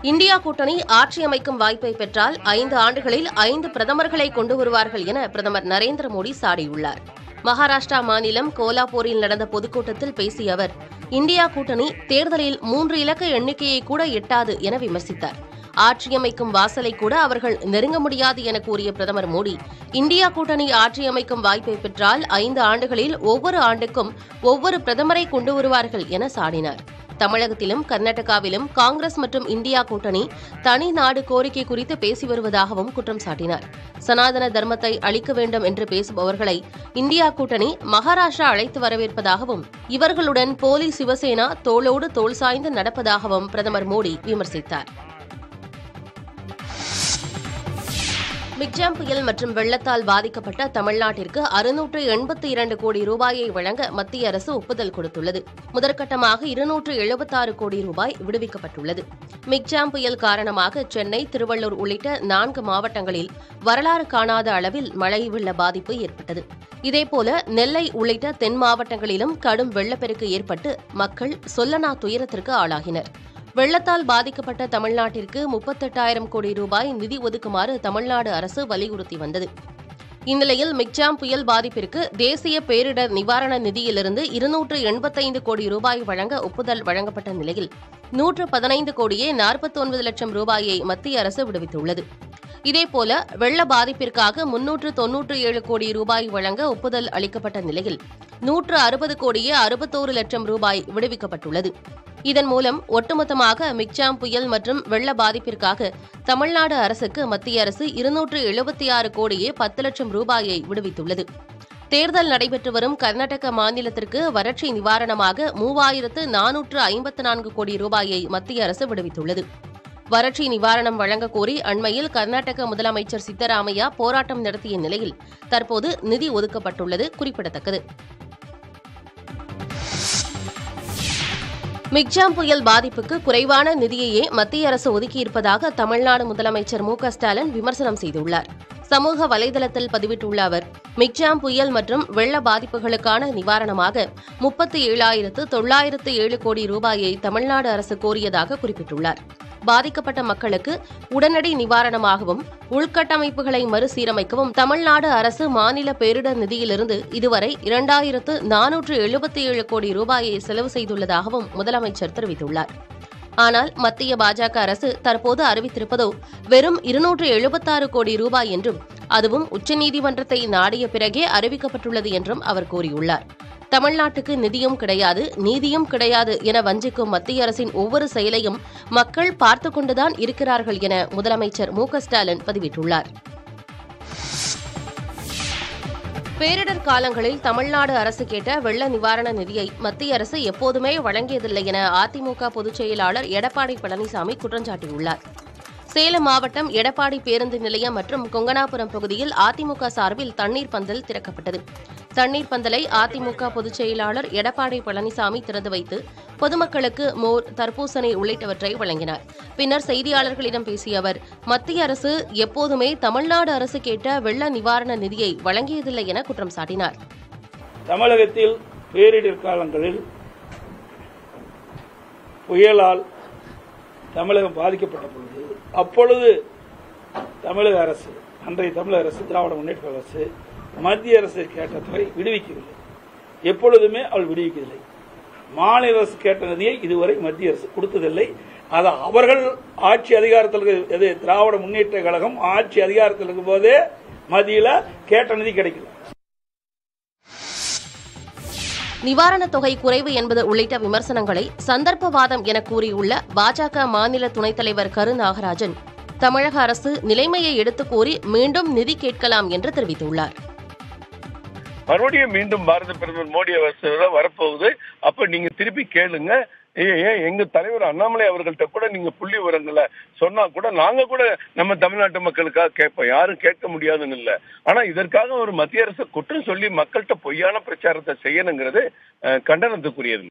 India கூட்டணி ஆட்சி அமைக்கும் வாய்ப்பை பெற்றால் ஐந்து ஆண்டுகளில் ஐந்து பிரதமர்களை கொண்டு வருவார்கள் என பிரதமர் நரேந்திர மோடி சாடியுள்ளார் மகாராஷ்டிரா மாநிலம் கோலாப்பூரில் நடந்த பொதுக்கூட்டத்தில் பேசிய அவர் இந்தியா கூட்டணி தேர்தலில் மூன்று இலக்க எண்ணிக்கையை கூட எட்டாது என விமர்சித்தார் ஆட்சியமைக்கும் வாசலை கூட அவர்கள் நெருங்க முடியாது என கூறிய பிரதமர் மோடி இந்தியா கூட்டணி ஆட்சியமைக்கும் வாய்ப்பை பெற்றால் ஐந்து ஆண்டுகளில் ஒவ்வொரு ஆண்டுக்கும் ஒவ்வொரு பிரதமரை கொண்டு வருவார்கள் என சாடினார் தமிழகத்திலும் கர்நாடகாவிலும் காங்கிரஸ் மற்றும் இந்தியா கூட்டணி தனி நாடு கோரிக்கை குறித்து பேசி வருவதாகவும் குற்றம் சாட்டினார் சனாதன தர்மத்தை அளிக்க வேண்டும் என்று பேசுபவர்களை இந்தியா கூட்டணி மகாராஷ்டிரா அழைத்து வரவேற்பதாகவும் இவர்களுடன் போலி சிவசேனா தோளோடு தோள் சாய்ந்து நடப்பதாகவும் பிரதமர் மோடி விமர்சித்தார் மிக்ஜாம் புயல் மற்றும் வெள்ளத்தால் பாதிக்கப்பட்ட தமிழ்நாட்டிற்கு அறுநூற்று எண்பத்தி இரண்டு கோடி ரூபாயை வழங்க மத்திய அரசு ஒப்புதல் கொடுத்துள்ளது முதற்கட்டமாக இருநூற்று எழுபத்தாறு கோடி ரூபாய் விடுவிக்கப்பட்டுள்ளது மிக்ஜாம் புயல் காரணமாக சென்னை திருவள்ளூர் உள்ளிட்ட நான்கு மாவட்டங்களில் வரலாறு காணாத அளவில் மழை வெள்ள பாதிப்பு ஏற்பட்டது இதேபோல நெல்லை உள்ளிட்ட தென் மாவட்டங்களிலும் கடும் வெள்ளப்பெருக்கு ஏற்பட்டு மக்கள் சொல்லனா துயரத்திற்கு ஆளாகினர் வெள்ளத்தால் பாதிக்கப்பட்ட தமிழ்நாட்டிற்கு முப்பத்தெட்டாயிரம் கோடி ரூபாய் நிதி ஒதுக்குமாறு தமிழ்நாடு அரசு வலியுறுத்தி வந்தது இந்நிலையில் மிக்ஜாம் புயல் பாதிப்பிற்கு தேசிய பேரிடர் நிவாரண நிதியிலிருந்து இருநூற்று எண்பத்தைந்து கோடி ரூபாய் வழங்க ஒப்புதல் வழங்கப்பட்ட நிலையில் நூற்று பதினைந்து கோடியே நாற்பத்தொன்பது லட்சம் ரூபாயை மத்திய அரசு விடுவித்துள்ளது இதேபோல வெள்ள பாதிப்பிற்காக முன்னூற்று தொன்னூற்று ஏழு கோடி ரூபாய் வழங்க ஒப்புதல் அளிக்கப்பட்ட நிலையில் நூற்று அறுபது கோடியே அறுபத்தோரு லட்சம் ரூபாய் விடுவிக்கப்பட்டுள்ளது இதன் மூலம் ஒட்டுமொத்தமாக மிக்ஜாம் புயல் மற்றும் வெள்ள பாதிப்பிற்காக தமிழ்நாடு அரசுக்கு மத்திய அரசு இருநூற்று எழுபத்தி ஆறு கோடியே பத்து லட்சம் ரூபாயை விடுவித்துள்ளது தேர்தல் நடைபெற்று வரும் கர்நாடக மாநிலத்திற்கு வறட்சி நிவாரணமாக மூவாயிரத்து நானூற்று ஐம்பத்து நான்கு கோடி ரூபாயை மத்திய அரசு விடுவித்துள்ளது வறட்சி நிவாரணம் வழங்கக் கோரி அண்மையில் கர்நாடக முதலமைச்சர் சித்தராமையா போராட்டம் நடத்திய நிலையில் தற்போது நிதி ஒதுக்கப்பட்டுள்ளது குறிப்பிடத்தக்கது மிக்ஜாம் புயல் பாதிப்புக்கு குறைவான நிதியையே மத்திய அரசு ஒதுக்கியிருப்பதாக தமிழ்நாடு முதலமைச்சர் மு க ஸ்டாலின் விமர்சனம் செய்துள்ளார் சமூக வலைதளத்தில் பதிவிட்டுள்ள அவர் மிக்ஜாம் புயல் மற்றும் வெள்ள பாதிப்புகளுக்கான நிவாரணமாக முப்பத்தி ஏழாயிரத்து தொள்ளாயிரத்து ஏழு கோடி ரூபாயை தமிழ்நாடு அரசு கோரியதாக குறிப்பிட்டுள்ளார் பாதிக்கப்பட்ட மக்களுக்கு உடனடி நிவாரணமாகவும் உள்கட்டமைப்புகளை மறுசீரமைக்கவும் தமிழ்நாடு அரசு மாநில பேரிடர் நிதியிலிருந்து இதுவரை இரண்டாயிரத்து நானூற்று எழுபத்தி ஏழு கோடி ரூபாயை செலவு செய்துள்ளதாகவும் முதலமைச்சர் தெரிவித்துள்ளார் ஆனால் மத்திய பாஜக அரசு தற்போது அறிவித்திருப்பதோ வெறும் இருநூற்று எழுபத்தாறு கோடி ரூபாய் என்றும் அதுவும் உச்சநீதிமன்றத்தை நாடிய பிறகே அறிவிக்கப்பட்டுள்ளது என்றும் அவர் கூறியுள்ளார் தமிழ்நாட்டுக்கு நிதியும் கிடையாது நீதியும் கிடையாது என வஞ்சிக்கும் மத்திய அரசின் ஒவ்வொரு செயலையும் மக்கள் பார்த்துக் கொண்டுதான் இருக்கிறார்கள் என முதலமைச்சர் மு க ஸ்டாலின் பதிவிட்டுள்ளார் பேரிடர் காலங்களில் தமிழ்நாடு அரசு கேட்ட வெள்ள நிவாரண நிதியை மத்திய அரசு எப்போதுமே வழங்கியதில்லை என அதிமுக பொதுச் செயலாளர் எடப்பாடி பழனிசாமி குற்றஞ்சாட்டியுள்ளார் சேலம் மாவட்டம் எடப்பாடி பேருந்து நிலையம் மற்றும் கொங்கனாபுரம் பகுதியில் அதிமுக சார்பில் தண்ணீர் பந்தல் திறக்கப்பட்டது தண்ணீர் பந்தலை அதிமுக பொதுச் செயலாளர் எடப்பாடி பழனிசாமி திறந்து வைத்து பொதுமக்களுக்கு மோர் தர்பூசணி உள்ளிட்டவற்றை வழங்கினார் பின்னர் செய்தியாளர்களிடம் பேசிய அவர் மத்திய அரசு எப்போதுமே தமிழ்நாடு அரசு கேட்ட வெள்ள நிவாரண நிதியை வழங்கியதில்லை என குற்றம் சாட்டினார் தமிழகத்தில் பேரிடர் காலங்களில் புயலால் தமிழகம் பாதிக்கப்பட்ட பொழுது அப்பொழுது தமிழக அரசு அன்றைய தமிழக அரசு திராவிட முன்னேற்ற அரசு மத்திய அரசு கேட்ட தொகை விடுவிக்கவில்லை எப்பொழுதுமே அவள் விடுவிக்கவில்லை மாநில அரசு கேட்ட நிதியை இதுவரை மத்திய அரசு கொடுத்ததில்லை அது அவர்கள் ஆட்சி அதிகாரத்தில் இருக்கு- எது திராவிட முன்னேற்ற கழகம் ஆட்சி அதிகாரத்தில் இருக்கும் போதே மத்தியில கேட்ட நிதி கிடைக்கல நிவாரணத் தொகை குறைவு என்பது உள்ளிட்ட விமர்சனங்களை சந்தர்ப்பவாதம் என கூறியுள்ள பாஜக மாநில துணைத் தலைவர் கரு நாகராஜன் தமிழக அரசு நிலைமையை எடுத்துக் கூறி மீண்டும் நிதி கேட்கலாம் என்று தெரிவித்துள்ளார் மறுபடியும் மீண்டும் பாரத பிரதமர் மோடி அரசு தான் வரப்போகுது அப்ப நீங்க திருப்பி கேளுங்க ஏ- ஏன் எங்க தலைவர் அண்ணாமலை அவர்கள்ட்ட கூட நீங்க புள்ளி விவரங்களை சொன்னா கூட நாங்க கூட நம்ம தமிழ்நாட்டு மக்களுக்காக கேட்போம் யாரும் கேட்க முடியாதுன்னு இல்ல ஆனா இதற்காக ஒரு மத்திய அரசு குற்றம் சொல்லி மக்கள்கிட்ட பொய்யான பிரச்சாரத்தை செய்யணுங்கிறது அஹ், கண்டனத்துக்குரியது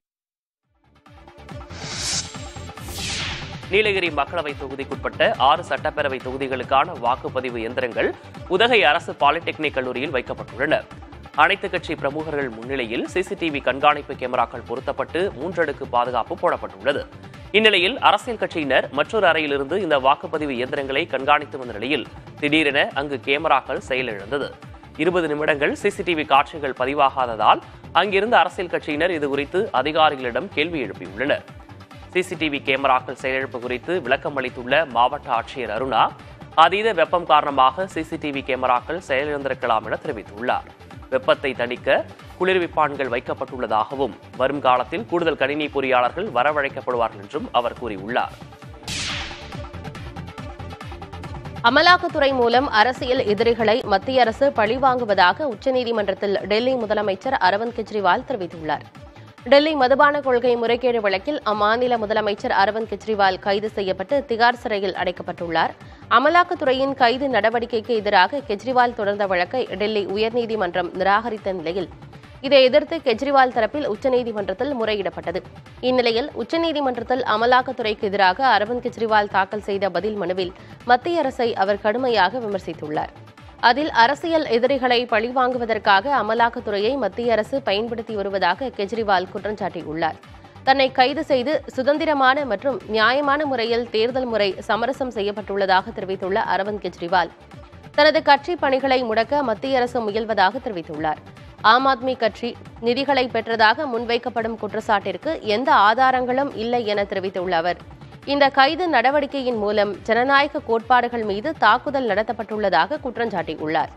நீலகிரி மக்களவை தொகுதிக்குட்பட்ட ஆறு சட்டப்பேரவை தொகுதிகளுக்கான வாக்குப்பதிவு எந்திரங்கள் உதகை அரசு பாலிடெக்னிக் கல்லூரியில் வைக்கப்பட்டுள்ளன அனைத்து கட்சி பிரமுகர்கள் முன்னிலையில் சிசிடிவி கண்காணிப்பு கேமராக்கள் பொருத்தப்பட்டு மூன்றடுக்கு பாதுகாப்பு போடப்பட்டுள்ளது இந்நிலையில் அரசியல் கட்சியினர் மற்றொரு அறையிலிருந்து இந்த வாக்குப்பதிவு இயந்திரங்களை கண்காணித்து வந்த நிலையில் திடீரென அங்கு கேமராக்கள் செயலிழந்தது இருபது நிமிடங்கள் சிசிடிவி காட்சிகள் பதிவாகாததால் அங்கிருந்த அரசியல் கட்சியினர் இது குறித்து அதிகாரிகளிடம் கேள்வி எழுப்பியுள்ளனர் சிசிடிவி கேமராக்கள் செயலிழப்பு குறித்து விளக்கம் அளித்துள்ள மாவட்ட ஆட்சியர் அருணா அதீத வெப்பம் காரணமாக சிசிடிவி கேமராக்கள் செயலிழந்திருக்கலாம் என தெரிவித்துள்ளார் வெப்பத்தை தணிக்க குளிர்விப்பான்கள் வைக்கப்பட்டுள்ளதாகவும் வரும் காலத்தில் கூடுதல் கணினி பொறியாளர்கள் வரவழைக்கப்படுவார்கள் என்றும் அவர் கூறியுள்ளார் அமலாக்கத்துறை மூலம் அரசியல் எதிரிகளை மத்திய அரசு பழிவாங்குவதாக உச்சநீதிமன்றத்தில் டெல்லி முதலமைச்சர் அரவிந்த் கெஜ்ரிவால் தெரிவித்துள்ளார் டெல்லி மதுபான கொள்கை முறைகேடு வழக்கில் அம்மாநில முதலமைச்சர் அரவிந்த் கெஜ்ரிவால் கைது செய்யப்பட்டு திகார் சிறையில் அடைக்கப்பட்டுள்ளார் அமலாக்கத்துறையின் கைது நடவடிக்கைக்கு எதிராக கெஜ்ரிவால் தொடர்ந்த வழக்கை டெல்லி உயர்நீதிமன்றம் நிராகரித்த நிலையில் இதை எதிர்த்து கெஜ்ரிவால் தரப்பில் உச்சநீதிமன்றத்தில் முறையிடப்பட்டது இந்நிலையில் உச்சநீதிமன்றத்தில் அமலாக்கத்துறைக்கு எதிராக அரவிந்த் கெஜ்ரிவால் தாக்கல் செய்த பதில் மனுவில் மத்திய அரசை அவர் கடுமையாக விமர்சித்துள்ளார் அதில் அரசியல் எதிரிகளை பழிவாங்குவதற்காக அமலாக்கத்துறையை மத்திய அரசு பயன்படுத்தி வருவதாக கெஜ்ரிவால் குற்றம் சாட்டியுள்ளார் தன்னை கைது செய்து சுதந்திரமான மற்றும் நியாயமான முறையில் தேர்தல் முறை சமரசம் செய்யப்பட்டுள்ளதாக தெரிவித்துள்ள அரவிந்த் கெஜ்ரிவால் தனது கட்சி பணிகளை முடக்க மத்திய அரசு முயல்வதாக தெரிவித்துள்ளார் ஆம் ஆத்மி கட்சி நிதிகளை பெற்றதாக முன்வைக்கப்படும் குற்றச்சாட்டிற்கு எந்த ஆதாரங்களும் இல்லை என தெரிவித்துள்ள அவர் இந்த கைது நடவடிக்கையின் மூலம் ஜனநாயக கோட்பாடுகள் மீது தாக்குதல் நடத்தப்பட்டுள்ளதாக குற்றம் சாட்டியுள்ளார்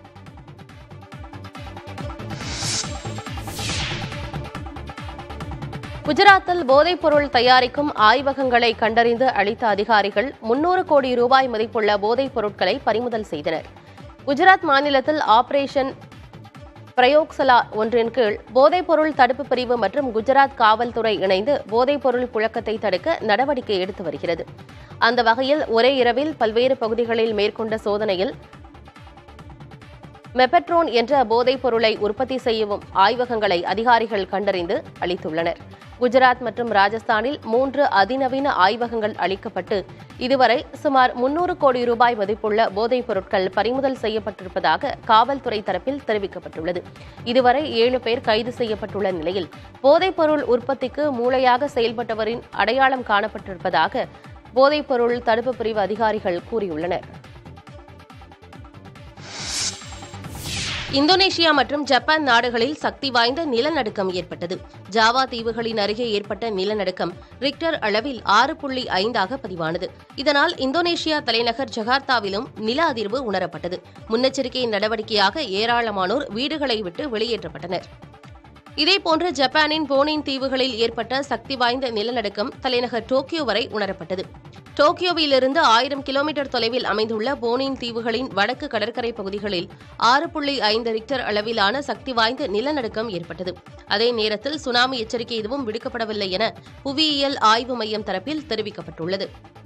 குஜராத்தில் போதைப்பொருள் தயாரிக்கும் ஆய்வகங்களை கண்டறிந்து அளித்த அதிகாரிகள் முன்னூறு கோடி ரூபாய் மதிப்புள்ள போதைப் பொருட்களை பறிமுதல் செய்தனர் குஜராத் மாநிலத்தில் ஆபரேஷன் பிரயோக்சலா ஒன்றின் கீழ் போதைப்பொருள் தடுப்பு பிரிவு மற்றும் குஜராத் காவல்துறை இணைந்து போதைப்பொருள் புழக்கத்தை தடுக்க நடவடிக்கை எடுத்து வருகிறது அந்த வகையில் ஒரே இரவில் பல்வேறு பகுதிகளில் மேற்கொண்ட சோதனையில் மெபட்ரோன் என்ற போதைப் பொருளை உற்பத்தி செய்யும் ஆய்வகங்களை அதிகாரிகள் கண்டறிந்து அளித்துள்ளனர் குஜராத் மற்றும் ராஜஸ்தானில் மூன்று அதிநவீன ஆய்வகங்கள் அளிக்கப்பட்டு இதுவரை சுமார் முன்னூறு கோடி ரூபாய் மதிப்புள்ள போதைப் பொருட்கள் பறிமுதல் செய்யப்பட்டிருப்பதாக காவல்துறை தரப்பில் தெரிவிக்கப்பட்டுள்ளது இதுவரை ஏழு பேர் கைது செய்யப்பட்டுள்ள நிலையில் போதைப் பொருள் உற்பத்திக்கு மூளையாக செயல்பட்டவரின் அடையாளம் காணப்பட்டிருப்பதாக போதைப் பொருள் தடுப்பு பிரிவு அதிகாரிகள் கூறியுள்ளனர் இந்தோனேஷியா மற்றும் ஜப்பான் நாடுகளில் சக்தி வாய்ந்த நிலநடுக்கம் ஏற்பட்டது ஜாவா தீவுகளின் அருகே ஏற்பட்ட நிலநடுக்கம் ரிக்டர் அளவில் ஆறு புள்ளி ஐந்தாக பதிவானது இதனால் இந்தோனேஷியா தலைநகர் ஜகார்த்தாவிலும் நில அதிர்வு உணரப்பட்டது முன்னெச்சரிக்கை நடவடிக்கையாக ஏராளமானோர் வீடுகளை விட்டு வெளியேற்றப்பட்டனர் இதேபோன்று ஜப்பானின் போனின் தீவுகளில் ஏற்பட்ட சக்தி வாய்ந்த நிலநடுக்கம் தலைநகர் டோக்கியோ வரை உணரப்பட்டது டோக்கியோவிலிருந்து ஆயிரம் கிலோமீட்டர் தொலைவில் அமைந்துள்ள போனின் தீவுகளின் வடக்கு கடற்கரை பகுதிகளில் ஆறு புள்ளி ஐந்து ரிக்டர் அளவிலான சக்தி வாய்ந்த நிலநடுக்கம் ஏற்பட்டது அதே நேரத்தில் சுனாமி எச்சரிக்கை எதுவும் விடுக்கப்படவில்லை என புவியியல் ஆய்வு மையம் தரப்பில் தெரிவிக்கப்பட்டுள்ளது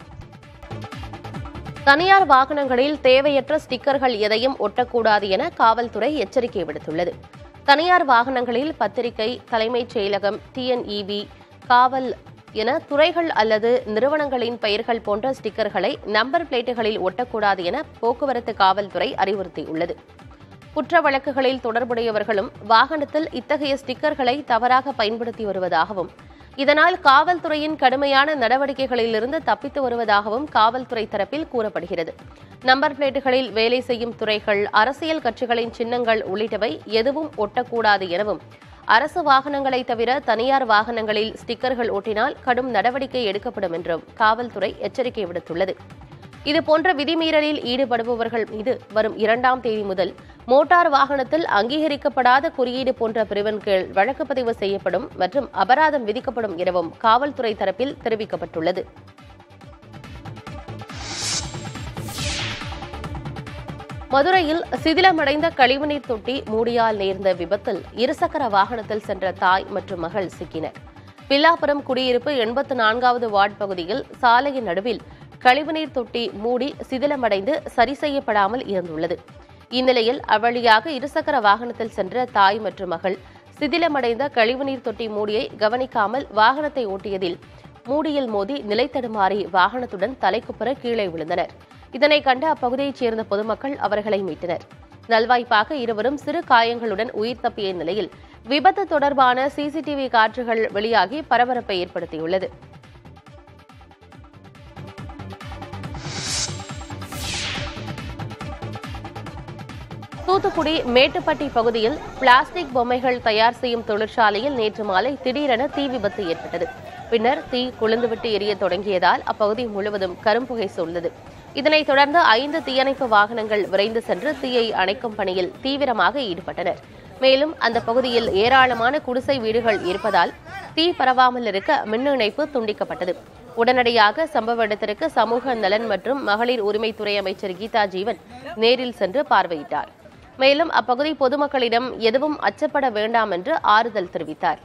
தனியார் வாகனங்களில் தேவையற்ற ஸ்டிக்கர்கள் எதையும் ஒட்டக்கூடாது என காவல்துறை எச்சரிக்கை விடுத்துள்ளது தனியார் வாகனங்களில் பத்திரிகை தலைமைச் செயலகம் டிஎன்இபி காவல் என துறைகள் அல்லது நிறுவனங்களின் பெயர்கள் போன்ற ஸ்டிக்கர்களை நம்பர் பிளேட்டுகளில் ஒட்டக்கூடாது என போக்குவரத்து காவல்துறை அறிவுறுத்தியுள்ளது குற்ற வழக்குகளில் தொடர்புடையவர்களும் வாகனத்தில் இத்தகைய ஸ்டிக்கர்களை தவறாக பயன்படுத்தி வருவதாகவும் இதனால் காவல்துறையின் கடுமையான நடவடிக்கைகளிலிருந்து தப்பித்து வருவதாகவும் காவல்துறை தரப்பில் கூறப்படுகிறது நம்பர் பிளேட்டுகளில் வேலை செய்யும் துறைகள் அரசியல் கட்சிகளின் சின்னங்கள் உள்ளிட்டவை எதுவும் ஒட்டக்கூடாது எனவும் அரசு வாகனங்களை தவிர தனியார் வாகனங்களில் ஸ்டிக்கர்கள் ஒட்டினால் கடும் நடவடிக்கை எடுக்கப்படும் என்றும் காவல்துறை எச்சரிக்கை விடுத்துள்ளது இதுபோன்ற விதிமீறலில் ஈடுபடுபவர்கள் மீது வரும் இரண்டாம் தேதி முதல் மோட்டார் வாகனத்தில் அங்கீகரிக்கப்படாத குறியீடு போன்ற பிரிவின் கீழ் வழக்கு பதிவு செய்யப்படும் மற்றும் அபராதம் விதிக்கப்படும் எனவும் காவல்துறை தரப்பில் தெரிவிக்கப்பட்டுள்ளது மதுரையில் சிதிலமடைந்த கழிவுநீர் தொட்டி மூடியால் நேர்ந்த விபத்தில் இருசக்கர வாகனத்தில் சென்ற தாய் மற்றும் மகள் சிக்கினர் பில்லாபுரம் குடியிருப்பு எண்பத்து நான்காவது வார்டு பகுதியில் சாலையின் நடுவில் கழிவுநீர் தொட்டி மூடி சிதிலமடைந்து சரி செய்யப்படாமல் இருந்துள்ளது இந்நிலையில் அவ்வழியாக இருசக்கர வாகனத்தில் சென்ற தாய் மற்றும் மகள் சிதிலமடைந்த கழிவுநீர் தொட்டி மூடியை கவனிக்காமல் வாகனத்தை ஓட்டியதில் மூடியில் மோதி நிலை தடுமாறி வாகனத்துடன் தலைக்குப்புற கீழே விழுந்தனர் இதனை கண்ட அப்பகுதியைச் சேர்ந்த பொதுமக்கள் அவர்களை மீட்டனர் நல்வாய்ப்பாக இருவரும் சிறு காயங்களுடன் உயிர் தப்பிய நிலையில் விபத்து தொடர்பான சிசிடிவி காட்சிகள் வெளியாகி பரபரப்பை ஏற்படுத்தியுள்ளது தூத்துக்குடி மேட்டுப்பட்டி பகுதியில் பிளாஸ்டிக் பொம்மைகள் தயார் செய்யும் தொழிற்சாலையில் நேற்று மாலை திடீரென தீ விபத்து ஏற்பட்டது பின்னர் தீ கொழுந்துவிட்டு எரிய தொடங்கியதால் அப்பகுதி முழுவதும் கரும்புகை சூழ்ந்தது இதனைத் தொடர்ந்து ஐந்து தீயணைப்பு வாகனங்கள் விரைந்து சென்று தீயை அணைக்கும் பணியில் தீவிரமாக ஈடுபட்டனர் மேலும் அந்த பகுதியில் ஏராளமான குடிசை வீடுகள் இருப்பதால் தீ பரவாமல் இருக்க மின் இணைப்பு துண்டிக்கப்பட்டது உடனடியாக சம்பவ இடத்திற்கு சமூக நலன் மற்றும் மகளிர் உரிமைத்துறை அமைச்சர் கீதா ஜீவன் நேரில் சென்று பார்வையிட்டார் மேலும் அப்பகுதி பொதுமக்களிடம் எதுவும் அச்சப்பட வேண்டாம் என்று ஆறுதல் தெரிவித்தார்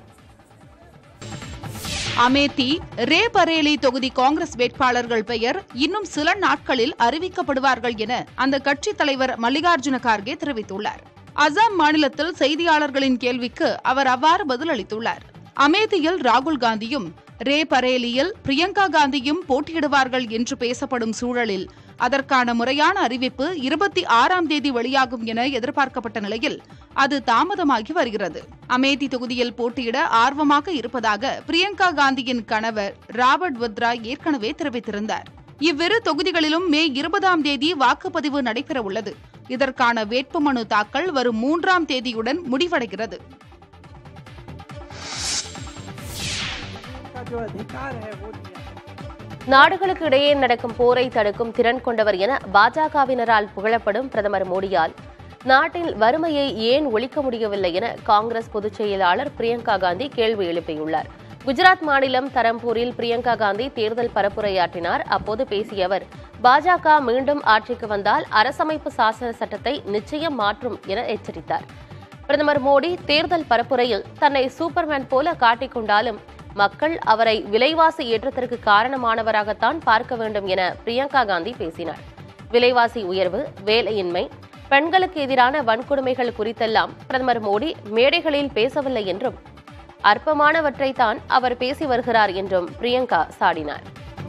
அமேத்தி ரேபரேலி தொகுதி காங்கிரஸ் வேட்பாளர்கள் பெயர் இன்னும் சில நாட்களில் அறிவிக்கப்படுவார்கள் என அந்த கட்சித் தலைவர் மல்லிகார்ஜுன கார்கே தெரிவித்துள்ளார் அசாம் மாநிலத்தில் செய்தியாளர்களின் கேள்விக்கு அவர் அவ்வாறு பதிலளித்துள்ளார் அமேதியில் ராகுல் காந்தியும் ரே பரேலியில் பிரியங்கா காந்தியும் போட்டியிடுவார்கள் என்று பேசப்படும் சூழலில் அதற்கான முறையான அறிவிப்பு இருபத்தி ஆறாம் தேதி வெளியாகும் என எதிர்பார்க்கப்பட்ட நிலையில் அது தாமதமாகி வருகிறது அமேதி தொகுதியில் போட்டியிட ஆர்வமாக இருப்பதாக பிரியங்கா காந்தியின் கணவர் ராபர்ட் வத்ரா ஏற்கனவே தெரிவித்திருந்தார் இவ்விரு தொகுதிகளிலும் மே இருபதாம் தேதி வாக்குப்பதிவு நடைபெற உள்ளது இதற்கான வேட்புமனு தாக்கல் வரும் மூன்றாம் தேதியுடன் முடிவடைகிறது நாடுகளுக்கு இடையே நடக்கும் போரை தடுக்கும் திறன் கொண்டவர் என பாஜகவினரால் புகழப்படும் பிரதமர் மோடியால் நாட்டின் வறுமையை ஏன் ஒழிக்க முடியவில்லை என காங்கிரஸ் பொதுச் செயலாளர் பிரியங்கா காந்தி கேள்வி எழுப்பியுள்ளார் குஜராத் மாநிலம் தரம்பூரில் பிரியங்கா காந்தி தேர்தல் பரப்புரையாற்றினார் அப்போது பேசிய அவர் பாஜக மீண்டும் ஆட்சிக்கு வந்தால் அரசமைப்பு சாசன சட்டத்தை நிச்சயம் மாற்றும் என எச்சரித்தார் பிரதமர் மோடி தேர்தல் பரப்புரையில் தன்னை சூப்பர்மேன் போல காட்டிக் கொண்டாலும் மக்கள் அவரை விலைவாசி ஏற்றத்திற்கு காரணமானவராகத்தான் பார்க்க வேண்டும் என பிரியங்கா காந்தி பேசினார் விலைவாசி உயர்வு வேலையின்மை பெண்களுக்கு எதிரான வன்கொடுமைகள் குறித்தெல்லாம் பிரதமர் மோடி மேடைகளில் பேசவில்லை என்றும் அற்பமானவற்றைத்தான் அவர் பேசி வருகிறார் என்றும் பிரியங்கா சாடினார்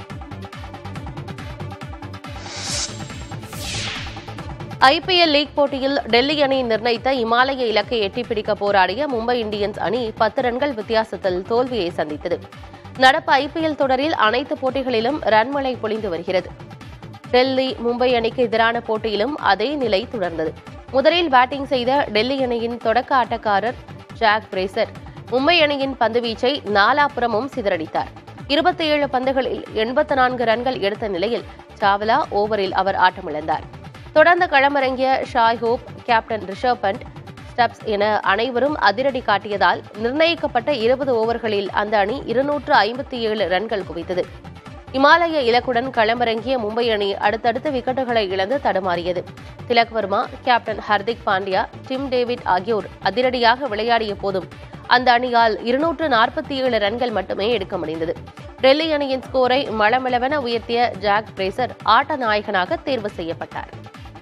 ஐபிஎல் லீக் போட்டியில் டெல்லி அணி நிர்ணயித்த இமாலய இலக்கை எட்டிப்பிடிக்க போராடிய மும்பை இந்தியன்ஸ் அணி பத்து ரன்கள் வித்தியாசத்தில் தோல்வியை சந்தித்தது நடப்பு ஐபிஎல் தொடரில் அனைத்து போட்டிகளிலும் ரன்மழை பொழிந்து வருகிறது டெல்லி மும்பை அணிக்கு எதிரான போட்டியிலும் அதே நிலை தொடர்ந்தது முதலில் பேட்டிங் செய்த டெல்லி அணியின் தொடக்க ஆட்டக்காரர் ஜாக் பிரேசர் மும்பை அணியின் பந்துவீச்சை நாலாபுறமும் சிதறடித்தார் இருபத்தி ஏழு பந்துகளில் எண்பத்து நான்கு ரன்கள் எடுத்த நிலையில் சாவ்லா ஓவரில் அவர் ஆட்டமிழந்தார் தொடர்ந்து களமிறங்கிய Shai Hope captain Rishabh Pant Stubbs என அனைவரும் அதிரடி காட்டியதால் நிர்ணயிக்கப்பட்ட இருபது ஓவர்களில் அந்த அணி இருநூற்று ஐம்பத்தி ஏழு ரன்கள் குவித்தது இமாலய இலக்குடன் களமிறங்கிய மும்பை அணி அடுத்தடுத்து விக்கெட்டுகளை இழந்து தடுமாறியது Tilak Varma captain Hardik Pandya Tim David ஆகியோர் அதிரடியாக விளையாடிய போதும் அந்த அணியால் இருநூற்று நாற்பத்தி ஏழு ரன்கள் மட்டுமே எடுக்க முடிந்தது டெல்லி அணியின் ஸ்கோரை மளமளவென உயர்த்திய ஜாக் பிரேசர் ஆட்ட நாயகனாக தேர்வு செய்யப்பட்டார்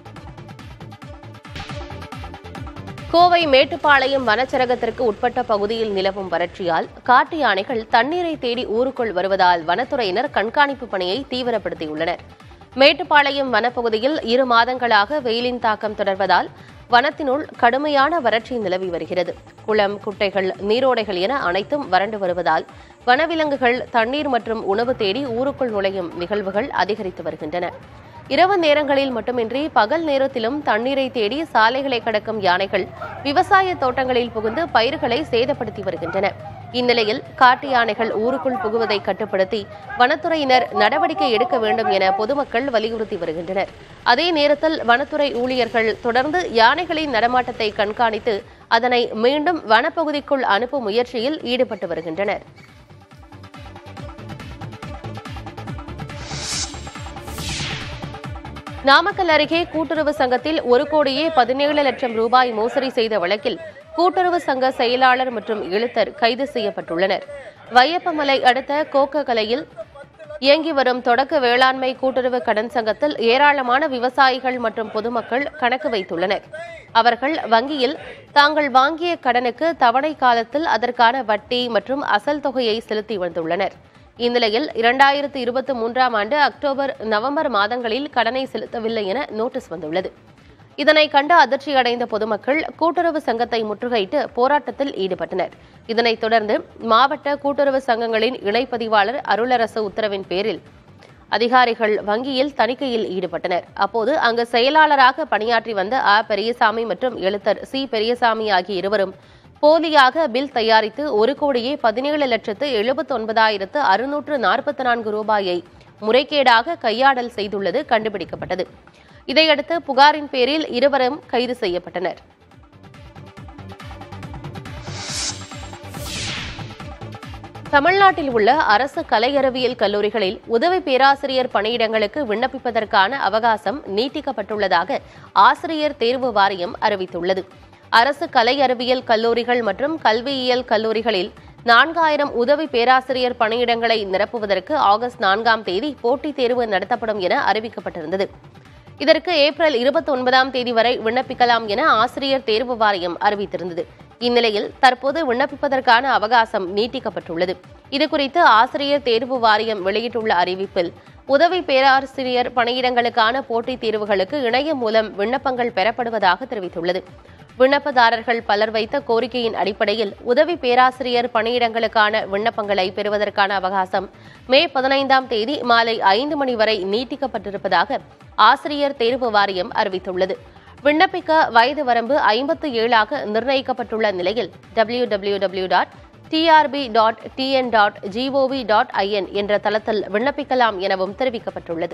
கோவை மேட்டுப்பாளையம் வனச்சரகத்திற்கு உட்பட்ட பகுதியில் நிலவும் வறட்சியால் காட்டு யானைகள் தண்ணீரை தேடி ஊருக்குள் வருவதால் வனத்துறையினர் கண்காணிப்பு பணியை தீவிரப்படுத்தியுள்ளனர் மேட்டுப்பாளையம் வனப்பகுதியில் இரு மாதங்களாக வெயிலின் தாக்கம் தொடர்வதால் வனத்தினுள் கடுமையான வறட்சி நிலவி வருகிறது குளம் குட்டைகள் நீரோடைகள் என அனைத்தும் வறண்டு வருவதால் வனவிலங்குகள் தண்ணீர் மற்றும் உணவு தேடி ஊருக்குள் நுழையும் நிகழ்வுகள் அதிகரித்து வருகின்றன இரவு நேரங்களில் மட்டுமின்றி பகல் நேரத்திலும் தண்ணீரை தேடி சாலைகளை கடக்கும் யானைகள் விவசாய தோட்டங்களில் புகுந்து பயிர்களை சேதப்படுத்தி வருகின்றன இந்நிலையில் காட்டு யானைகள் ஊருக்குள் புகுவதை கட்டுப்படுத்தி வனத்துறையினர் நடவடிக்கை எடுக்க வேண்டும் என பொதுமக்கள் வலியுறுத்தி வருகின்றனர் அதே நேரத்தில் வனத்துறை ஊழியர்கள் தொடர்ந்து யானைகளின் நடமாட்டத்தை கண்காணித்து அதனை மீண்டும் வனப்பகுதிக்குள் அனுப்பும் முயற்சியில் ஈடுபட்டு வருகின்றனர் நாமக்கல் அருகே கூட்டுறவு சங்கத்தில் ஒரு கோடியே பதினேழு லட்சம் ரூபாய் மோசடி செய்த வழக்கில் கூட்டுறவு சங்க செயலாளர் மற்றும் எழுத்தர் கைது செய்யப்பட்டுள்ளனர் வையப்பமலை அடுத்த கோக்ககலையில் இயங்கி வரும் தொடக்க வேளாண்மை கூட்டுறவு கடன் சங்கத்தில் ஏராளமான விவசாயிகள் மற்றும் பொதுமக்கள் கணக்கு வைத்துள்ளனர் அவர்கள் வங்கியில் தாங்கள் வாங்கிய கடனுக்கு தவணை காலத்தில் அதற்கான வட்டி மற்றும் அசல் தொகையை செலுத்தி வந்துள்ளனர் இந்நிலையில் இரண்டாயிரத்து இருபத்தி மூன்றாம் ஆண்டு அக்டோபர் நவம்பர் மாதங்களில் கடனை செலுத்தவில்லை என நோட்டீஸ் வந்துள்ளது இதனை கண்டு அதிர்ச்சியடைந்த பொதுமக்கள் கூட்டுறவு சங்கத்தை முற்றுகையிட்டு போராட்டத்தில் ஈடுபட்டனர் இதனைத் தொடர்ந்து மாவட்ட கூட்டுறவு சங்கங்களின் இணைப்பதிவாளர் அருளரசு உத்தரவின் பேரில் அதிகாரிகள் வங்கியில் தணிக்கையில் ஈடுபட்டனர் அப்போது அங்கு செயலாளராக பணியாற்றி வந்த அ பெரியசாமி மற்றும் எழுத்தர் சி பெரியசாமி ஆகிய இருவரும் போலியாக பில் தயாரித்து ஒரு கோடியே பதினேழு லட்சத்து எழுபத்தி ஒன்பதாயிரத்து அறுநூற்று நாற்பத்தி நான்கு ரூபாயை முறைகேடாக கையாடல் செய்துள்ளது கண்டுபிடிக்கப்பட்டது இதையடுத்து புகாரின் பேரில் இருவரும் கைது செய்யப்பட்டனர் தமிழ்நாட்டில் உள்ள அரசு கலை அறிவியல் கல்லூரிகளில் உதவி பேராசிரியர் பணியிடங்களுக்கு விண்ணப்பிப்பதற்கான அவகாசம் நீட்டிக்கப்பட்டுள்ளதாக ஆசிரியர் தேர்வு வாரியம் அறிவித்துள்ளது அரசு கலை அறிவியல் கல்லூரிகள் மற்றும் கல்வியியல் கல்லூரிகளில் நான்காயிரம் உதவி பேராசிரியர் பணியிடங்களை நிரப்புவதற்கு ஆகஸ்ட் நான்காம் தேதி போட்டித் தேர்வு நடத்தப்படும் என அறிவிக்கப்பட்டிருந்தது இதற்கு ஏப்ரல் இருபத்தி ஒன்பதாம் தேதி வரை விண்ணப்பிக்கலாம் என ஆசிரியர் தேர்வு வாரியம் அறிவித்திருந்தது இந்நிலையில் தற்போது விண்ணப்பிப்பதற்கான அவகாசம் நீட்டிக்கப்பட்டுள்ளது இதுகுறித்து ஆசிரியர் தேர்வு வாரியம் வெளியிட்டுள்ள அறிவிப்பில் உதவி பேராசிரியர் பணியிடங்களுக்கான போட்டித் தேர்வுகளுக்கு இணையம் மூலம் விண்ணப்பங்கள் பெறப்படுவதாக தெரிவித்துள்ளது விண்ணப்பதாரர்கள் பலர் வைத்த கோரிக்கையின் அடிப்படையில் உதவி பேராசிரியர் பணியிடங்களுக்கான விண்ணப்பங்களை பெறுவதற்கான அவகாசம் மே பதினைந்தாம் தேதி மாலை ஐந்து மணி வரை நீட்டிக்கப்பட்டிருப்பதாக ஆசிரியர் தேர்வு வாரியம் அறிவித்துள்ளது விண்ணப்பிக்க வயது வரம்பு ஐம்பத்து ஏழாக நிர்ணயிக்கப்பட்டுள்ள நிலையில் W W W dot TRB dot TN dot GOV dot IN என்ற தளத்தில் விண்ணப்பிக்கலாம் எனவும் தெரிவிக்கப்பட்டுள்ளது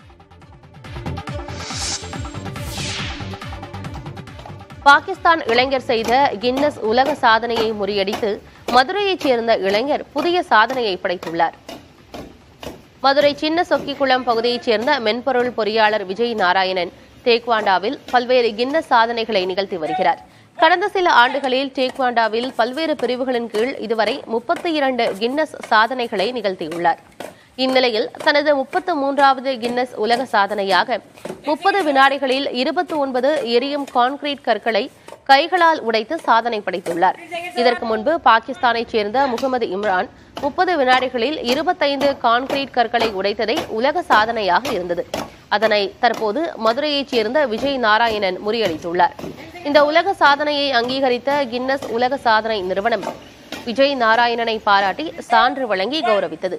பாகிஸ்தான் இளைஞர் செய்த கின்னஸ் உலக சாதனையை முறியடித்து மதுரையைச் சேர்ந்த இளைஞர் புதிய சாதனையை படைத்துள்ளார் மதுரை சின்ன சொக்கிக்குளம் பகுதியைச் சேர்ந்த மென்பொருள் பொறியாளர் விஜய் நாராயணன் டேக்வாண்டாவில் பல்வேறு கின்னஸ் சாதனைகளை நிகழ்த்தி வருகிறார் கடந்த சில ஆண்டுகளில் டேக்வாண்டாவில் பல்வேறு பிரிவுகளின் கீழ் இதுவரை முப்பத்தி இரண்டு கின்னஸ் சாதனைகளை நிகழ்த்தியுள்ளார் இந்நிலையில் தனது முப்பத்து மூன்றாவது கின்னஸ் உலக சாதனையாக முப்பது வினாடிகளில் இருபத்தி ஒன்பது எரியும் கான்கிரீட் கற்களை கைகளால் உடைத்து சாதனை படைத்துள்ளார் இதற்கு முன்பு பாகிஸ்தானைச் சேர்ந்த முகமது இம்ரான் முப்பது வினாடிகளில் இருபத்தைந்து கான்கிரீட் கற்களை உடைத்ததை உலக சாதனையாக இருந்தது அதனை தற்போது மதுரையைச் சேர்ந்த விஜய் நாராயணன் முறியடித்துள்ளார் இந்த உலக சாதனையை அங்கீகரித்த கின்னஸ் உலக சாதனை நிறுவனம் விஜய் நாராயணனை பாராட்டி சான்று வழங்கி கௌரவித்தது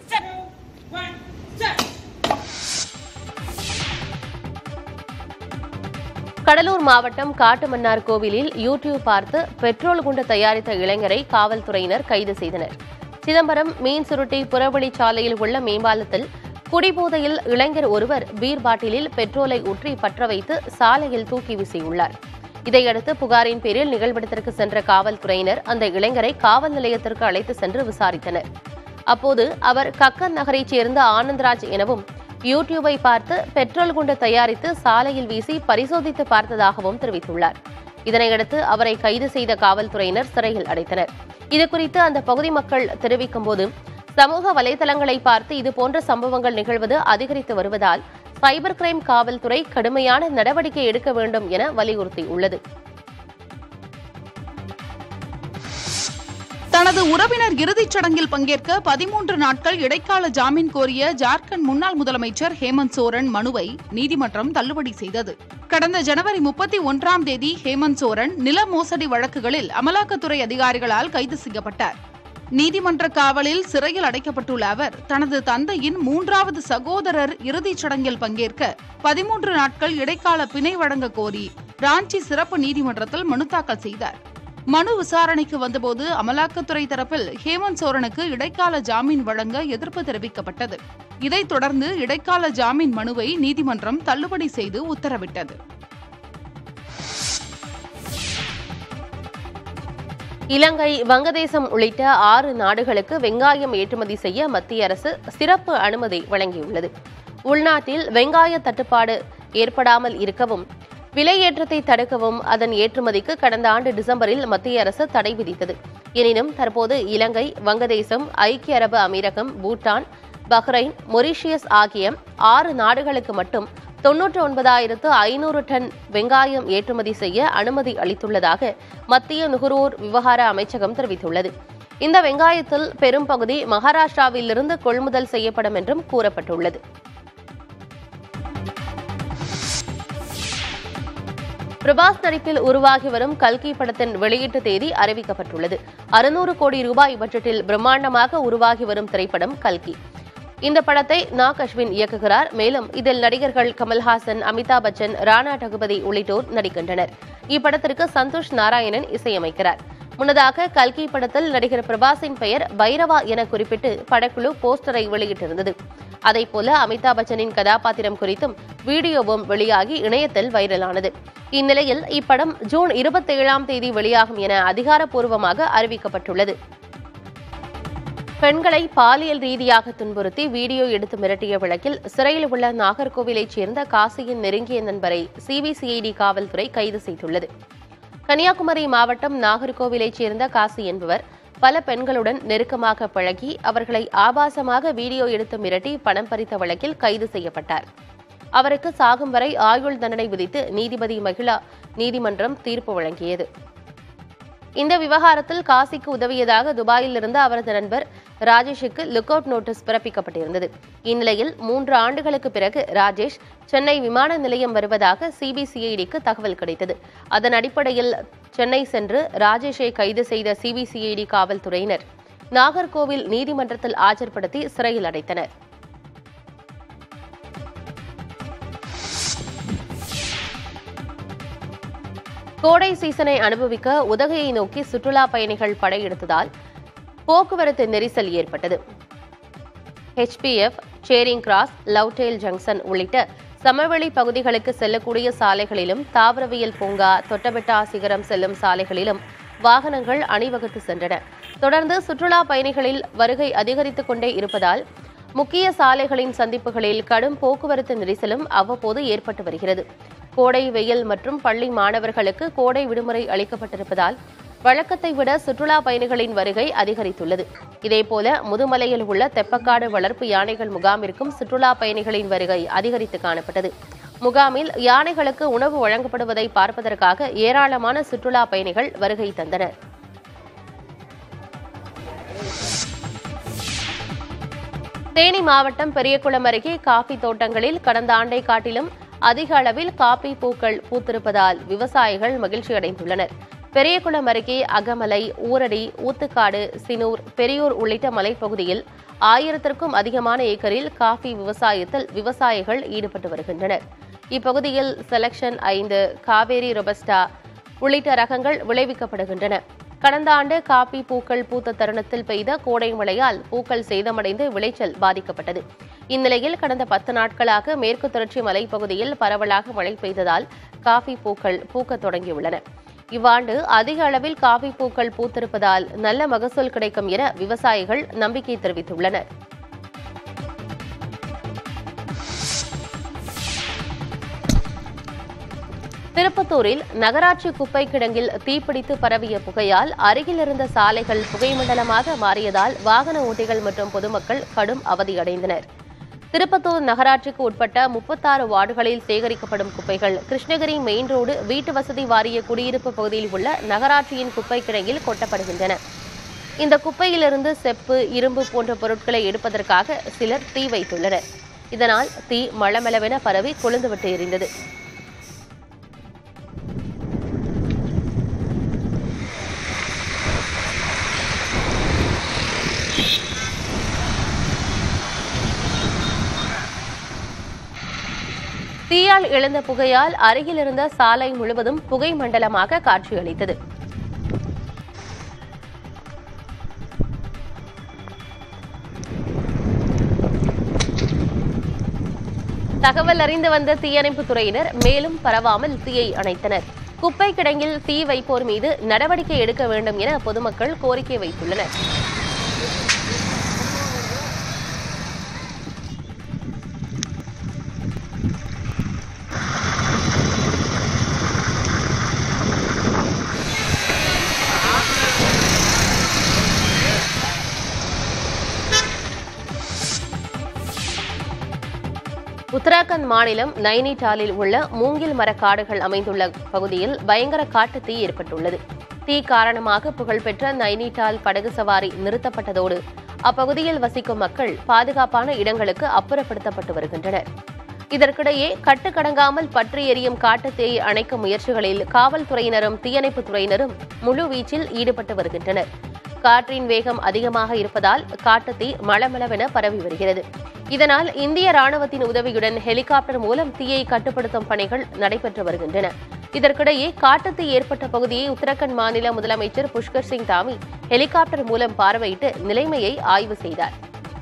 கடலூர் மாவட்டம் காட்டுமன்னார் கோவிலில் யூடியூப் பார்த்து பெட்ரோல் குண்டு தயாரித்த இளைஞரை காவல்துறையினர் கைது செய்தனர் சிதம்பரம் மீன் சுருட்டி புறவழிச்சாலையில் உள்ள மேம்பாலத்தில் குடிபோதையில் இளைஞர் ஒருவர் பீர் பாட்டிலில் பெட்ரோலை ஊற்றி பற்ற வைத்து சாலையில் தூக்கி வீசியுள்ளார் இதையடுத்து புகாரின் பேரில் நிகழ்விடத்திற்கு சென்ற காவல்துறையினர் அந்த இளைஞரை காவல் நிலையத்திற்கு அழைத்து சென்று விசாரித்தனர் அப்போது அவர் கக்கன் நகரைச் சேர்ந்த ஆனந்த்ராஜ் எனவும் யூடியூபை பார்த்து பெட்ரோல் குண்டு தயாரித்து சாலையில் வீசி பரிசோதித்து பார்த்ததாகவும் தெரிவித்துள்ளார் இதனையடுத்து அவரை கைது செய்த காவல்துறையினர் சிறையில் அடைத்தனர் இதுகுறித்து அந்த பகுதி மக்கள் தெரிவிக்கும் போது சமூக வலைதளங்களை பார்த்து இதுபோன்ற சம்பவங்கள் நிகழ்வது அதிகரித்து வருவதால் சைபர் கிரைம் காவல்துறை கடுமையான நடவடிக்கை எடுக்க வேண்டும் என வலியுறுத்தியுள்ளது தனது உறவினர் இறுதிச் சடங்கில் பங்கேற்க பதிமூன்று நாட்கள் இடைக்கால ஜாமீன் கோரிய ஜார்க்கண்ட் முன்னாள் முதலமைச்சர் ஹேமந்த் சோரன் மனுவை நீதிமன்றம் தள்ளுபடி செய்தது கடந்த ஜனவரி முப்பத்தி ஒன்றாம் தேதி ஹேமந்த் சோரன் நில மோசடி வழக்குகளில் அமலாக்கத்துறை அதிகாரிகளால் கைது செய்யப்பட்டார் நீதிமன்ற காவலில் சிறையில் அடைக்கப்பட்டுள்ள அவர் தனது தந்தையின் மூன்றாவது சகோதரர் இறுதிச் சடங்கில் பங்கேற்க பதிமூன்று நாட்கள் இடைக்கால பிணை வழங்க கோரி ராஞ்சி சிறப்பு நீதிமன்றத்தில் மனு தாக்கல் செய்தார் மனு விசாரணைக்கு வந்தபோது அமலாக்கத்துறை தரப்பில் ஹேமந்த் சோரனுக்கு இடைக்கால ஜாமீன் வழங்க எதிர்ப்பு தெரிவிக்கப்பட்டது இதைத் தொடர்ந்து இடைக்கால ஜாமீன் மனுவை நீதிமன்றம் தள்ளுபடி செய்து உத்தரவிட்டது இலங்கை வங்கதேசம் உள்ளிட்ட ஆறு நாடுகளுக்கு வெங்காயம் ஏற்றுமதி செய்ய மத்திய அரசு சிறப்பு அனுமதி வழங்கியுள்ளது உள்நாட்டில் வெங்காய தட்டுப்பாடு ஏற்படாமல் இருக்கவும் விலையேற்றத்தை தடுக்கவும் அதன் ஏற்றுமதிக்கு கடந்த ஆண்டு டிசம்பரில் மத்திய அரசு தடை விதித்தது எனினும் தற்போது இலங்கை வங்கதேசம் ஐக்கிய அரபு அமீரகம் பூட்டான் பஹ்ரைன் மொரீஷியஸ் ஆகிய ஆறு நாடுகளுக்கு மட்டும் தொன்னூற்று ஒன்பதாயிரத்து ஐநூறு டன் வெங்காயம் ஏற்றுமதி செய்ய அனுமதி அளித்துள்ளதாக மத்திய நுகர்வோர் விவகார அமைச்சகம் தெரிவித்துள்ளது இந்த வெங்காயத்தில் பெரும் பகுதி மகாராஷ்டிராவிலிருந்து கொள்முதல் செய்யப்படும் என்றும் கூறப்பட்டுள்ளது பிரபாஸ் நடிப்பில் உருவாகி வரும் கல்கி படத்தின் வெளியீட்டு தேதி அறிவிக்கப்பட்டுள்ளது அறுநூறு கோடி ரூபாய் பட்ஜெட்டில் பிரம்மாண்டமாக உருவாகி வரும் திரைப்படம் கல்கி இந்த படத்தை நாக் அஸ்வின் இயக்குகிறார் மேலும் இதில் நடிகர்கள் கமல்ஹாசன் அமிதாப் பச்சன் ராணா டகுபதி உள்ளிட்டோர் நடிக்கின்றனர் இப்படத்திற்கு சந்தோஷ் நாராயணன் இசையமைக்கிறார் முன்னதாக கல்கி படத்தில் நடிகர் பிரபாஸின் பெயர் பைரவா என குறிப்பிட்டு படக்குழு போஸ்டரை வெளியிட்டிருந்தது அதைப்போல அமிதாப் பச்சனின் கதாபாத்திரம் குறித்தும் வீடியோவும் வெளியாகி இணையத்தில் வைரலானது இந்நிலையில் இப்படம் ஜூன் இருபத்தேழாம் தேதி வெளியாகும் என அதிகாரப்பூர்வமாக அறிவிக்கப்பட்டுள்ளது பெண்களை பாலியல் ரீதியாக துன்புறுத்தி வீடியோ எடுத்து மிரட்டிய வழக்கில் சிறையில் உள்ள நாகர்கோவிலைச் சேர்ந்த காசியின் நெருங்கிய நண்பரை சிபிசிஐடி காவல்துறை கைது செய்துள்ளது கன்னியாகுமரி மாவட்டம் நாகர்கோவிலைச் சேர்ந்த காசி என்பவர் பல பெண்களுடன் நெருக்கமாக பழகி அவர்களை ஆபாசமாக வீடியோ எடுத்து மிரட்டி பணம் பறித்த வழக்கில் கைது செய்யப்பட்டார் அவருக்கு சாகும் வரை ஆயுள் தண்டனை விதித்து நீதிபதி மகிழா நீதிமன்றம் தீர்ப்பு வழங்கியது இந்த விவகாரத்தில் காசிக்கு உதவியதாக துபாயில் இருந்த அவரது நண்பர் ராஜேஷுக்கு லுக் அவுட் நோட்டீஸ் பிறப்பிக்கப்பட்டிருந்தது இந்நிலையில் மூன்று ஆண்டுகளுக்கு பிறகு ராஜேஷ் சென்னை விமான நிலையம் வருவதாக சிபிசிஐடிக்கு தகவல் கிடைத்தது அதன் அடிப்படையில் சென்னை சென்று ராஜேஷை கைது செய்த சிபிசிஐடி காவல்துறையினர் நாகர்கோவில் நீதிமன்றத்தில் ஆஜர்படுத்தி சிறையில் அடைத்தனர் கோடை சீசனை அனுபவிக்க உதகையை நோக்கி சுற்றுலா பயணிகள் படையெடுத்ததால் போக்குவரத்து நெரிசல் ஏற்பட்டது ஹெச்பிஎஃப் சேரிங் கிராஸ் லவ்டேல் ஜங்ஷன் உள்ளிட்ட சமவெளி பகுதிகளுக்கு செல்லக்கூடிய சாலைகளிலும் தாவரவியல் பூங்கா தொட்டபெட்டா சிகரம் செல்லும் சாலைகளிலும் வாகனங்கள் அணிவகுத்து சென்றன தொடர்ந்து சுற்றுலா பயணிகளில் வருகை அதிகரித்துக் கொண்டே இருப்பதால் முக்கிய சாலைகளின் சந்திப்புகளில் கடும் போக்குவரத்து நெரிசலும் அவ்வப்போது ஏற்பட்டு வருகிறது கோடை வெயில் மற்றும் பள்ளி மாணவர்களுக்கு கோடை விடுமுறை அளிக்கப்பட்டிருப்பதால் வழக்கத்தை விட சுற்றுலா பயணிகளின் வருகை அதிகரித்துள்ளது இதேபோல முதுமலையில் உள்ள தெப்பக்காடு வளர்ப்பு யானைகள் முகாமிற்கும் சுற்றுலா பயணிகளின் வருகை அதிகரித்து காணப்பட்டது முகாமில் யானைகளுக்கு உணவு வழங்கப்படுவதை பார்ப்பதற்காக ஏராளமான சுற்றுலா பயணிகள் வருகை தந்தனர் தேனி மாவட்டம் பெரியகுளம் அருகே காபி தோட்டங்களில் கடந்த ஆண்டை காட்டிலும் அதிக அளவில் காபி பூக்கள் பூத்திருப்பதால் விவசாயிகள் மகிழ்ச்சி அடைந்துள்ளனர் பெரியகுளம் அருகே அகமலை ஊரடி ஊத்துக்காடு சினூர் பெரியூர் உள்ளிட்ட மலைப்பகுதியில் ஆயிரத்திற்கும் அதிகமான ஏக்கரில் காபி விவசாயத்தில் விவசாயிகள் ஈடுபட்டு வருகின்றனர் இப்பகுதியில் செலக்ஷன் ஐந்து காவேரி ரொபஸ்டா உள்ளிட்ட ரகங்கள் விளைவிக்கப்படுகின்றன கடந்த ஆண்டு காபி பூக்கள் பூத்த தருணத்தில் பெய்த கோடை மழையால் பூக்கள் சேதமடைந்து விளைச்சல் பாதிக்கப்பட்டது இந்நிலையில் கடந்த பத்து நாட்களாக மேற்கு தொடர்ச்சி மலைப்பகுதியில் பரவலாக மழை பெய்ததால் காபி பூக்கள் பூக்கத் தொடங்கியுள்ளன இவ்வாண்டு அதிக அளவில் காபி பூக்கள் பூத்திருப்பதால் நல்ல மகசூல் கிடைக்கும் என விவசாயிகள் நம்பிக்கை தெரிவித்துள்ளனர் திருப்பத்தூரில் நகராட்சி குப்பை கிடங்கில் தீப்பிடித்து பரவிய புகையால் அருகில் இருந்த சாலைகள் புகைமண்டலமாக மாறியதால் வாகன ஓட்டிகள் மற்றும் பொதுமக்கள் கடும் அவதியடைந்தனர் திருப்பத்தூர் நகராட்சிக்கு உட்பட்ட முப்பத்தாறு வார்டுகளில் சேகரிக்கப்படும் குப்பைகள் கிருஷ்ணகிரி மெயின் ரோடு வீட்டு வசதி வாரிய குடியிருப்பு பகுதியில் உள்ள நகராட்சியின் குப்பை கிடங்கில் கொட்டப்படுகின்றன இந்த குப்பையிலிருந்து செப்பு இரும்பு போன்ற பொருட்களை எடுப்பதற்காக சிலர் தீ வைத்துள்ளனர் இதனால் தீ மளமளவென பரவி கொழுந்துவிட்டு எரிந்தது தீயால் எழுந்த புகையால் அருகில் இருந்த சாலை முழுவதும் புகை மண்டலமாக காட்சியளித்தது தகவல் அறிந்து வந்த தீயணைப்புத் துறையினர் மேலும் பரவாமல் தீயை அணைத்தனர் குப்பை கிடங்கில் தீ வைப்போர் மீது நடவடிக்கை எடுக்க வேண்டும் என பொதுமக்கள் கோரிக்கை வைத்துள்ளனர் உத்தராகண்ட் மாநிலம் நைனிடாலில் உள்ள மூங்கில் மரக்காடுகள் அமைந்துள்ள பகுதியில் பயங்கர காட்டு தீ ஏற்பட்டுள்ளது தீ காரணமாக புகழ்பெற்ற நைனிடால் படகு சவாரி நிறுத்தப்பட்டதோடு அப்பகுதியில் வசிக்கும் மக்கள் பாதுகாப்பான இடங்களுக்கு அப்புறப்படுத்தப்பட்டு வருகின்றனர் இதற்கிடையே கட்டுக்கடங்காமல் பற்றி எரியும் காட்டுத் தீயை அணைக்கும் முயற்சிகளில் காவல்துறையினரும் தீயணைப்புத் துறையினரும் முழு வீச்சில் ஈடுபட்டு வருகின்றனர் காற்றின் வேகம் அதிகமாக இருப்பதால் காட்டுத்தீ மளமளவென பரவி வருகிறது இதனால் இந்திய ராணுவத்தின் உதவியுடன் ஹெலிகாப்டர் மூலம் தீயை கட்டுப்படுத்தும் பணிகள் நடைபெற்று வருகின்றன இதற்கிடையே காட்டுத்தீ ஏற்பட்ட பகுதியை உத்தரகண்ட் மாநில முதலமைச்சர் புஷ்கர் சிங் தாமி ஹெலிகாப்டர் மூலம் பார்வையிட்டு நிலைமையை ஆய்வு செய்தார்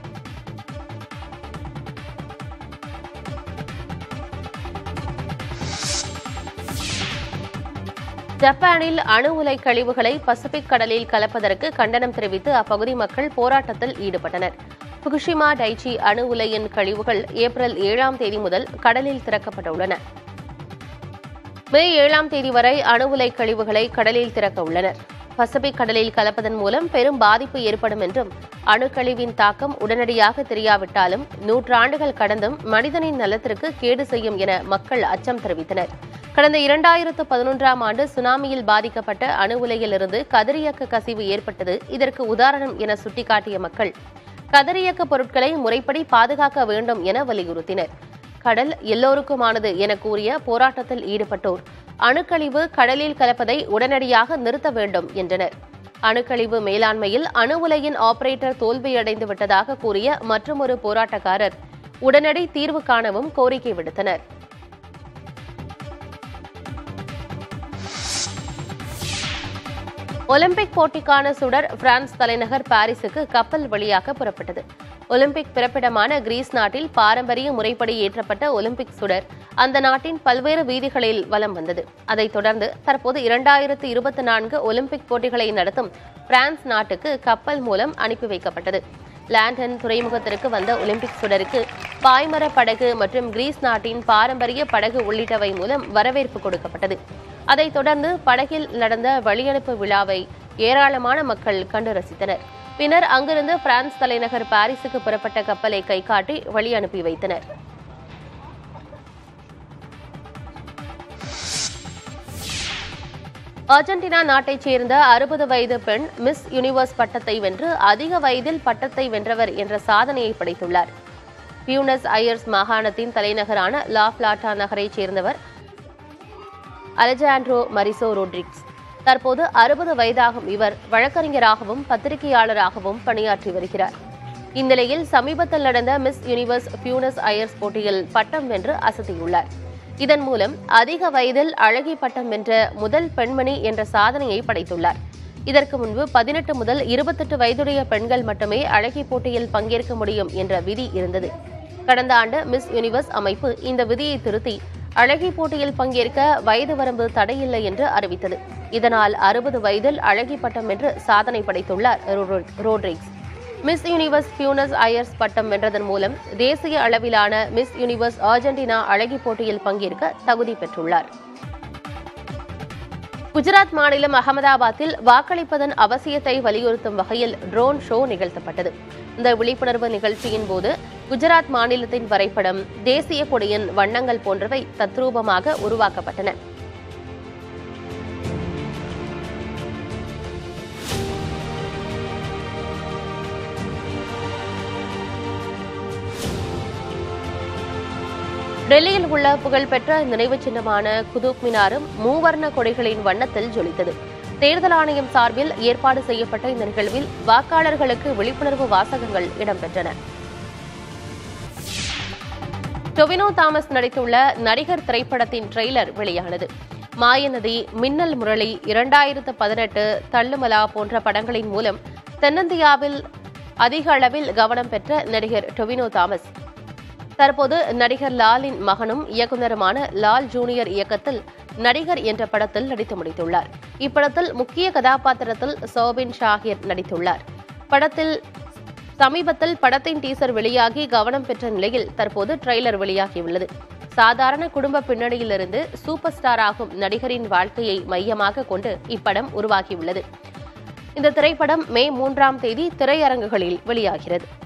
ஜப்பானில் அணு உலை கழிவுகளை பசிபிக் கடலில் கலப்பதற்கு கண்டனம் தெரிவித்து அப்பகுதி மக்கள் போராட்டத்தில் ஈடுபட்டனர் புகுஷிமா டைச்சி அணு உலையின் கழிவுகள் ஏப்ரல் ஏழாம் தேதி முதல் கடலில் திறக்கப்பட்டுள்ளன மே ஏழாம் தேதி வரை அணு உலை கழிவுகளை கடலில் திறக்க உள்ளனர் பசிபிக் கடலில் கலப்பதன் மூலம் பெரும் பாதிப்பு ஏற்படும் என்றும் அணுக்கழிவின் தாக்கம் உடனடியாக தெரியாவிட்டாலும் நூற்றாண்டுகள் கடந்தும் மனிதனின் நலத்திற்கு கேடு செய்யும் என மக்கள் அச்சம் தெரிவித்தனர் கடந்த இரண்டாயிரத்து பதினொன்றாம் ஆண்டு சுனாமியில் பாதிக்கப்பட்ட அணு உலையிலிருந்து கதிரியக்க கசிவு ஏற்பட்டது இதற்கு உதாரணம் என சுட்டிக்காட்டிய மக்கள் கதிரியக்க பொருட்களை முறைப்படி பாதுகாக்க வேண்டும் என வலியுறுத்தினர் கடல் எல்லோருக்குமானது என கூறிய போராட்டத்தில் ஈடுபட்டோர் அணுக்கழிவு கடலில் கலப்பதை உடனடியாக நிறுத்த வேண்டும் என்றனர் அணுக்கழிவு மேலாண்மையில் அணு உலையின் ஆபரேட்டர் தோல்வியடைந்து விட்டதாக கூறிய மற்றொரு போராட்டக்காரர் உடனடி தீர்வு காணவும் கோரிக்கை விடுத்தனர் ஒலிம்பிக் போட்டிக்கான சுடர் பிரான்ஸ் தலைநகர் பாரிஸுக்கு கப்பல் வழியாக புறப்பட்டது ஒலிம்பிக் பிறப்பிடமான கிரீஸ் நாட்டில் பாரம்பரிய முறைப்படி ஏற்றப்பட்ட ஒலிம்பிக் சுடர் அந்த நாட்டின் பல்வேறு வீதிகளில் வலம் வந்தது அதைத் தொடர்ந்து தற்போது இரண்டாயிரத்து இருபத்தி நான்கு ஒலிம்பிக் போட்டிகளை நடத்தும் பிரான்ஸ் நாட்டுக்கு கப்பல் மூலம் அனுப்பி வைக்கப்பட்டது லாண்டன் துறைமுகத்திற்கு வந்த ஒலிம்பிக் சுடருக்கு பாய்மர படகு மற்றும் கிரீஸ் நாட்டின் பாரம்பரிய படகு உள்ளிட்டவை மூலம் வரவேற்பு கொடுக்கப்பட்டது அதைத் தொடர்ந்து படகில் நடந்த வழியனுப்பு விழாவை ஏராளமான மக்கள் கண்டு ரசித்தனர் பின்னர் அங்கிருந்து பிரான்ஸ் தலைநகர் பாரிஸுக்கு புறப்பட்ட கப்பலை கைகாட்டி வழி அனுப்பி வைத்தனர் அர்ஜென்டினா நாட்டைச் சேர்ந்த அறுபது வயது பெண் மிஸ் யூனிவர்ஸ் பட்டத்தை வென்று அதிக வயதில் பட்டத்தை வென்றவர் என்ற சாதனையை படைத்துள்ளார் பியூனஸ் ஐயர்ஸ் மாகாணத்தின் தலைநகரான லா பிளாட்டா நகரைச் சேர்ந்தவர் அலெஜாண்ட்ரோ மரிசோ ரோட்ரிக்ஸ் தற்போது அறுபது வயதாகும் இவர் வழக்கறிஞராகவும் பத்திரிகையாளராகவும் பணியாற்றி வருகிறார் இந்நிலையில் சமீபத்தில் நடந்த மிஸ் யூனிவர்ஸ் பியூனஸ் ஐயர்ஸ் போட்டியில் பட்டம் வென்று அசத்தியுள்ளார் இதன் மூலம் அதிக வயதில் அழகி பட்டம் வென்ற முதல் பெண்மணி என்ற சாதனையை படைத்துள்ளார் இதற்கு முன்பு பதினெட்டு முதல் இருபத்தெட்டு வயதுடைய பெண்கள் மட்டுமே அழகி போட்டியில் பங்கேற்க முடியும் என்ற விதி இருந்தது கடந்த ஆண்டு மிஸ் யூனிவர்ஸ் அமைப்பு இந்த விதியை திருத்தி அழகி போட்டியில் பங்கேற்க வயது வரம்பு தடையில்லை என்று அறிவித்தது இதனால் அறுபது வயதில் அழகி பட்டம் வென்று சாதனை படைத்துள்ளார் ரோ- Rodriguez Miss Universe Buenos Aires பட்டம் வென்றதன் மூலம் தேசிய அளவிலான மிஸ் யூனிவர்ஸ் அர்ஜென்டினா அழகி போட்டியில் பங்கேற்க தகுதி பெற்றுள்ளார் குஜராத் மாநிலம் அகமதாபாத்தில் வாக்களிப்பதன் அவசியத்தை வலியுறுத்தும் வகையில் ட்ரோன் ஷோ நிகழ்த்தப்பட்டது இந்த விழிப்புணர்வு நிகழ்ச்சியின் போது குஜராத் மாநிலத்தின் வரைபடம் தேசிய கொடியின் வண்ணங்கள் போன்றவை தத்ரூபமாக உருவாக்கப்பட்டன டெல்லியில் உள்ள புகழ்பெற்ற நினைவுச் சின்னமான குதுப் மினாரும் மூவர்ண கொடிகளின் வண்ணத்தில் ஜொலித்தது தேர்தல் ஆணையம் சார்பில் ஏற்பாடு செய்யப்பட்ட இந்த நிகழ்வில் வாக்காளர்களுக்கு விழிப்புணர்வு வாசகங்கள் இடம்பெற்றன டொவினோ தாமஸ் நடித்துள்ள நடிகர் திரைப்படத்தின் ட்ரெய்லர் வெளியானது மாயநதி மின்னல் முரளி இரண்டாயிரத்து பதினெட்டு தள்ளுமலா போன்ற படங்களின் மூலம் தென்னிந்தியாவில் அதிக அளவில் கவனம் பெற்ற நடிகர் டொவினோ தாமஸ் தற்போது நடிகர் லாலின் மகனும் இயக்குனருமான லால் ஜூனியர் இயக்கத்தில் நடிகர் என்ற படத்தில் நடித்து முடித்துள்ளார் இப்படத்தில் முக்கிய கதாபாத்திரத்தில் சோபின் ஷாஹிர் நடித்துள்ளார் படத்தில் சமீபத்தில் படத்தின் டீசர் வெளியாகி கவனம் பெற்ற நிலையில் தற்போது ட்ரெய்லர் வெளியாகியுள்ளது சாதாரண குடும்ப பின்னணியிலிருந்து சூப்பர் ஸ்டார் ஆகும் நடிகரின் வாழ்க்கையை மையமாக கொண்டு இப்படம் உருவாகியுள்ளது இந்த திரைப்படம் மே மூன்றாம் தேதி திரையரங்குகளில் வெளியாகிறது